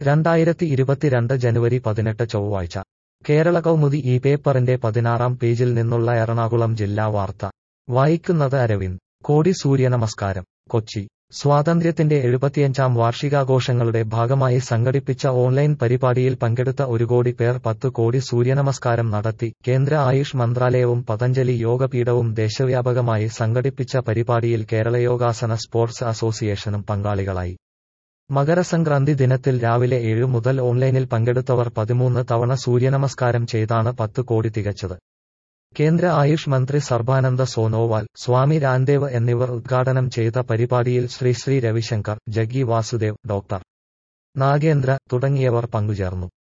രണ്ടായിരത്തി ഇരുപത്തിരണ്ട് ജനുവരി പതിനെട്ട് ചൊവ്വാഴ്ച കേരള കൗമുദി ഈ പേപ്പറിന്റെ പതിനാറാം പേജിൽ നിന്നുള്ള എറണാകുളം ജില്ലാ വാർത്ത വായിക്കുന്നത് അരവിന്ദ് കോടി സൂര്യനമസ്കാരം കൊച്ചി സ്വാതന്ത്ര്യത്തിന്റെ എഴുപത്തിയഞ്ചാം വാർഷികാഘോഷങ്ങളുടെ ഭാഗമായി സംഘടിപ്പിച്ച ഓൺലൈൻ പരിപാടിയിൽ പങ്കെടുത്ത ഒരു കോടി പേർ പത്ത് കോടി സൂര്യനമസ്കാരം നടത്തി കേന്ദ്ര ആയുഷ് മന്ത്രാലയവും പതഞ്ജലി യോഗപീഠവും ദേശവ്യാപകമായി സംഘടിപ്പിച്ച പരിപാടിയിൽ കേരള യോഗാസന സ്പോർട്സ് അസോസിയേഷനും പങ്കാളികളായി മകരസംക്രാന്തി ദിനത്തിൽ രാവിലെ ഏഴു മുതൽ ഓൺലൈനിൽ പങ്കെടുത്തവർ പതിമൂന്ന് തവണ സൂര്യനമസ്കാരം ചെയ്താണ് പത്ത് കോടി തികച്ചത് കേന്ദ്ര ആയുഷ് മന്ത്രി സർബാനന്ദ സോനോവാൾ സ്വാമി രാംദേവ് എന്നിവർ ഉദ്ഘാടനം ചെയ്ത പരിപാടിയിൽ ശ്രീ ശ്രീ രവിശങ്കർ ജഗി വാസുദേവ് ഡോക്ടർ നാഗേന്ദ്ര തുടങ്ങിയവർ പങ്കുചേർന്നു